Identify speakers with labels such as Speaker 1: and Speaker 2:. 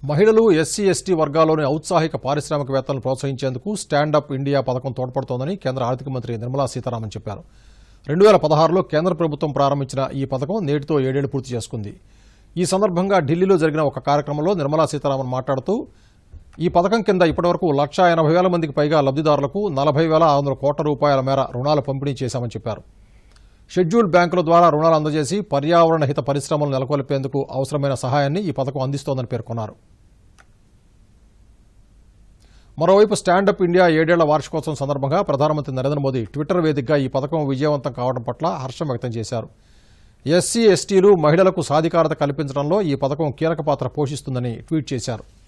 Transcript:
Speaker 1: మహిళలు SC ST వర్గాల్లోని ఔత్సాహిక పారిశ్రామికవేత్తలను ప్రోత్సహించేందుకు స్టాండప్ ఇండియా పథకం తోడ్పడుతోందని కేంద్ర ఆర్థిక మంత్రి నిర్మలా సీతారామన్ చెప్పారు రెండు వేల పదహారులో కేంద్ర ప్రభుత్వం ప్రారంభించిన ఈ పథకం నేటితో ఏడేళ్లు పూర్తి చేసుకుంది ఈ సందర్భంగా ఢిల్లీలో జరిగిన ఒక కార్యక్రమంలో నిర్మలా సీతారామన్ మాట్లాడుతూ ఈ పథకం కింద ఇప్పటివరకు లక్షా ఎనభై వేల మందికి పైగా లబ్ధిదారులకు నలభై వేల ఆరు వందల కోట్ల రూపాయల మేర రుణాలు పంపిణీ చేశామని చెప్పారు షెడ్యూల్డ్ బ్యాంకుల ద్వారా రుణాలు అందజేసి పర్యావరణ హిత పరిశ్రమలు నెలకొల్పేందుకు అవసరమైన సహాయాన్ని ఈ పథకం అందిస్తోందని పేర్కొన్నారు మరోవైపు స్టాండప్ ఇండియా ఏడేళ్ల వార్షికోత్సవం సందర్భంగా ప్రధానమంత్రి నరేంద్ర మోదీ ట్విట్టర్ వేదికగా ఈ పథకం విజయవంతం కావడం పట్ల హర్షం వ్యక్తం చేశారు ఎస్సీ ఎస్టీలు మహిళలకు సాధికారత కల్పించడంలో ఈ పథకం కీలక పాత్ర పోషిస్తుందని ట్వీట్ చేశారు